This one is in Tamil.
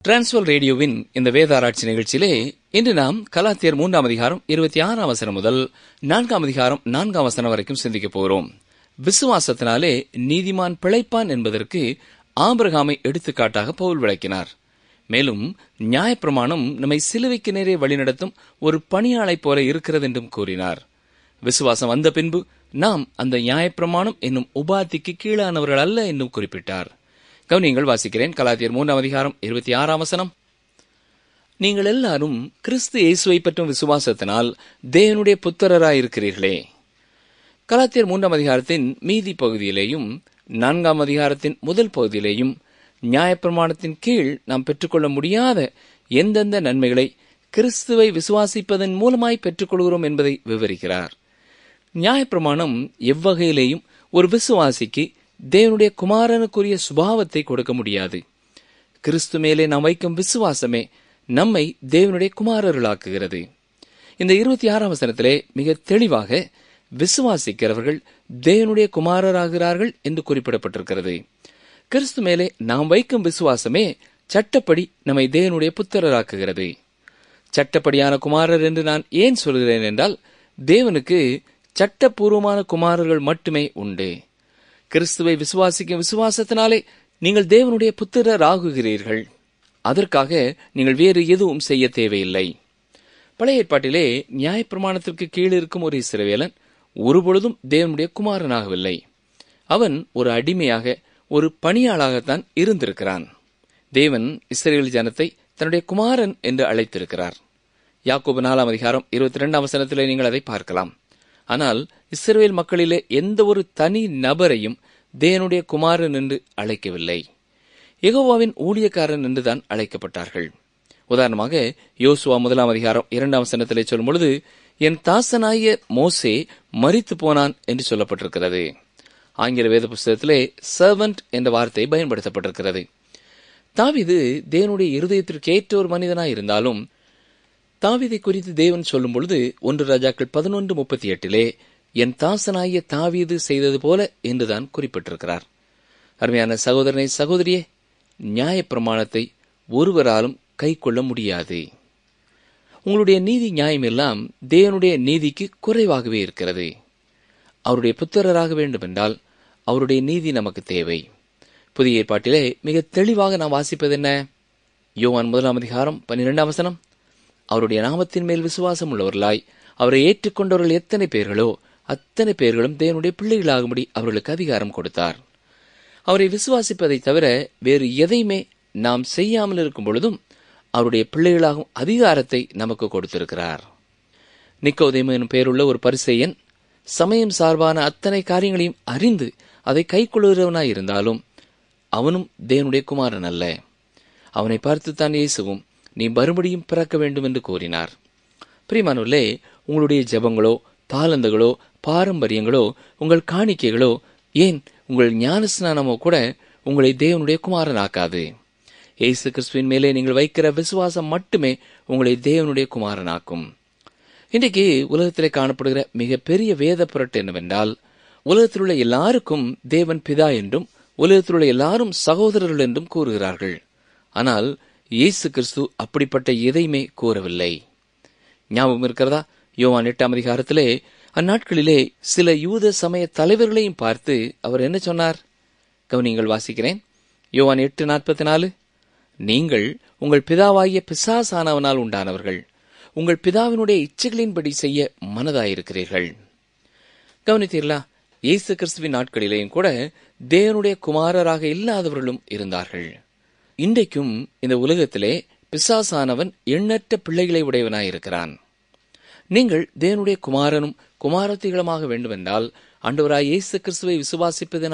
டிரான்ஸ்வர் ரேடியோவின் இந்த வேத ஆராய்ச்சி நிகழ்ச்சியிலே இன்று நாம் கலாத்தியர் மூன்றாம் அதிகாரம் இருபத்தி ஆறாம் வசனம் முதல் நான்காம் அதிகாரம் நான்காம் வசனம் வரைக்கும் சிந்திக்கப் போகிறோம் விசுவாசத்தினாலே நீதிமான் பிழைப்பான் என்பதற்கு ஆபிரகாமை எடுத்துக்காட்டாக பவுல் விளக்கினார் மேலும் நியாயப்பிரமாணம் நம்மை சிலுவைக்கு நேரே வழிநடத்தும் ஒரு பணியாளைப் போல இருக்கிறது என்றும் கூறினார் விசுவாசம் வந்த பின்பு நாம் அந்த நியாயப்பிரமாணம் என்னும் உபாதிக்கு கீழானவர்கள் அல்ல என்றும் குறிப்பிட்டார் கவனியங்கள் வாசிக்கிறேன் கலாத்தியர் மூன்றாம் அதிகாரம் இருபத்தி ஆறாம் வசனம் நீங்கள் எல்லாரும் கிறிஸ்து இயேசுவை பற்றும் விசுவாசத்தினால் தேவனுடைய புத்திரராயிருக்கிறீர்களே கலாத்தியர் மூன்றாம் அதிகாரத்தின் மீதி பகுதியிலேயும் நான்காம் அதிகாரத்தின் முதல் பகுதியிலேயும் நியாயப்பிரமாணத்தின் கீழ் நாம் பெற்றுக்கொள்ள முடியாத எந்தெந்த நன்மைகளை கிறிஸ்துவை விசுவாசிப்பதன் மூலமாய் பெற்றுக்கொள்கிறோம் என்பதை விவரிக்கிறார் நியாயப்பிரமாணம் எவ்வகையிலேயும் ஒரு விசுவாசிக்கு தேவனுடைய குமாரனுக்குரிய சுபாவத்தை கொடுக்க முடியாது கிறிஸ்து மேலே நாம் வைக்கும் விசுவாசமே நம்மை தேவனுடைய குமாரர்களாக்குகிறது இந்த இருபத்தி ஆறாம் வசனத்திலே மிக தெளிவாக விசுவாசிக்கிறவர்கள் தேவனுடைய குமாரராகிறார்கள் என்று குறிப்பிடப்பட்டிருக்கிறது கிறிஸ்து மேலே நாம் வைக்கும் விசுவாசமே சட்டப்படி நம்மை தேவனுடைய புத்திரராக்குகிறது சட்டப்படியான குமாரர் என்று நான் ஏன் சொல்கிறேன் என்றால் தேவனுக்கு சட்டப்பூர்வமான குமாரர்கள் மட்டுமே உண்டு கிறிஸ்துவை விசுவாசிக்கும் விசுவாசத்தினாலே நீங்கள் தேவனுடைய புத்திரர் ஆகுகிறீர்கள் அதற்காக நீங்கள் வேறு எதுவும் செய்ய தேவையில்லை பழைய ஏற்பாட்டிலே நியாயப்பிரமாணத்திற்கு கீழ் இருக்கும் ஒரு இஸ்ரவேலன் ஒருபொழுதும் தேவனுடைய குமாரனாகவில்லை அவன் ஒரு அடிமையாக ஒரு பணியாளாகத்தான் இருந்திருக்கிறான் தேவன் இஸ்ரேல் ஜனத்தை தன்னுடைய குமாரன் என்று அழைத்திருக்கிறார் யாக்கோபு நாலாம் அதிகாரம் இருபத்தி ரெண்டாம் வசனத்திலே நீங்கள் அதை பார்க்கலாம் ஆனால் இஸ்ரேல் மக்களிலே எந்த ஒரு தனி நபரையும் தேவனுடைய குமாரன் என்று அழைக்கவில்லை எகோவாவின் ஊழியக்காரன் என்றுதான் அழைக்கப்பட்டார்கள் உதாரணமாக யோசுவா முதலாம் அதிகாரம் இரண்டாம் வசனத்திலே சொல்லும் பொழுது என் தாசனாய மோசே மறித்து போனான் என்று சொல்லப்பட்டிருக்கிறது ஆங்கில வேத புஸ்தகத்திலே சர்வன்ட் என்ற வார்த்தை பயன்படுத்தப்பட்டிருக்கிறது தாவிது தேவனுடைய இருதயத்திற்கு ஏற்ற ஒரு மனிதனாய் இருந்தாலும் தாவிதை குறித்து தேவன் சொல்லும் பொழுது ஒன்று ராஜாக்கள் பதினொன்று முப்பத்தி எட்டிலே என் தாசனாகிய தாவீது செய்தது போல என்றுதான் குறிப்பிட்டிருக்கிறார் அருமையான சகோதரனை சகோதரியே நியாயப்பிரமாணத்தை ஒருவராலும் கை கொள்ள முடியாது உங்களுடைய நீதி நியாயம் எல்லாம் தேவனுடைய நீதிக்கு குறைவாகவே இருக்கிறது அவருடைய புத்திரராக வேண்டுமென்றால் அவருடைய நீதி நமக்கு தேவை புதிய ஏற்பாட்டிலே மிக தெளிவாக நாம் வாசிப்பது என்ன யோவான் முதலாம் அதிகாரம் பன்னிரெண்டாம் வசனம் அவருடைய நாமத்தின் மேல் விசுவாசம் உள்ளவர்களாய் அவரை ஏற்றுக்கொண்டவர்கள் எத்தனை பேர்களோ அத்தனை பேர்களும் தேவனுடைய பிள்ளைகளாகும்படி அவர்களுக்கு அதிகாரம் கொடுத்தார் அவரை விசுவாசிப்பதை தவிர வேறு எதையுமே நாம் செய்யாமல் இருக்கும் பொழுதும் அவருடைய பிள்ளைகளாகும் அதிகாரத்தை நமக்கு கொடுத்திருக்கிறார் நிக்கோதேமு எனும் பெயருள்ள ஒரு பரிசெயன் சமயம் சார்பான அத்தனை காரியங்களையும் அறிந்து அதை கைக்கொள்கிறவனாய் இருந்தாலும் அவனும் தேவனுடைய குமாரன் அல்ல அவனை பார்த்துத்தான் இயேசுவும் நீ மறுபடியும் பிறக்க வேண்டும் என்று கூறினார் பிரிமானுள்ளே உங்களுடைய ஜெபங்களோ தாளந்துகளோ பாரம்பரியங்களோ உங்கள் காணிக்கைகளோ ஏன் உங்கள் ஞானஸ்நானமோ கூட உங்களை தேவனுடைய குமாரனாக்காது இயேசு கிறிஸ்துவின் மேலே நீங்கள் வைக்கிற விசுவாசம் மட்டுமே உங்களை தேவனுடைய குமாரனாக்கும் இன்றைக்கு உலகத்திலே காணப்படுகிற மிகப்பெரிய வேத புரட்டு என்னவென்றால் உலகத்தில் உள்ள எல்லாருக்கும் தேவன் பிதா என்றும் உலகத்தில் உள்ள எல்லாரும் சகோதரர்கள் என்றும் கூறுகிறார்கள் ஆனால் இயேசு கிறிஸ்து அப்படிப்பட்ட எதையுமே கூறவில்லை ஞாபகம் இருக்கிறதா யோவான் எட்டாம் அதிகாரத்திலே அந்நாட்களிலே சில யூத சமய தலைவர்களையும் பார்த்து அவர் என்ன சொன்னார் கவனிங்கள் வாசிக்கிறேன் யோவான் எட்டு நாற்பத்தி நாலு நீங்கள் உங்கள் பிதாவாகிய பிசாசானவனால் உண்டானவர்கள் உங்கள் பிதாவினுடைய இச்சைகளின்படி செய்ய மனதாயிருக்கிறீர்கள் கவனித்தீர்களா இயேசு கிறிஸ்துவின் நாட்களிலேயும் கூட தேவனுடைய குமாரராக இல்லாதவர்களும் இருந்தார்கள் இன்றைக்கும் இந்த உலகத்திலே பிசாசானவன் எண்ணற்ற பிள்ளைகளை உடையவனாயிருக்கிறான் நீங்கள் தேவனுடைய குமாரனும் குமாரத்திகளுமாக வேண்டுமென்றால் ஆண்டவராய் இயேசு கிறிஸ்துவை விசுவாசிப்பதன்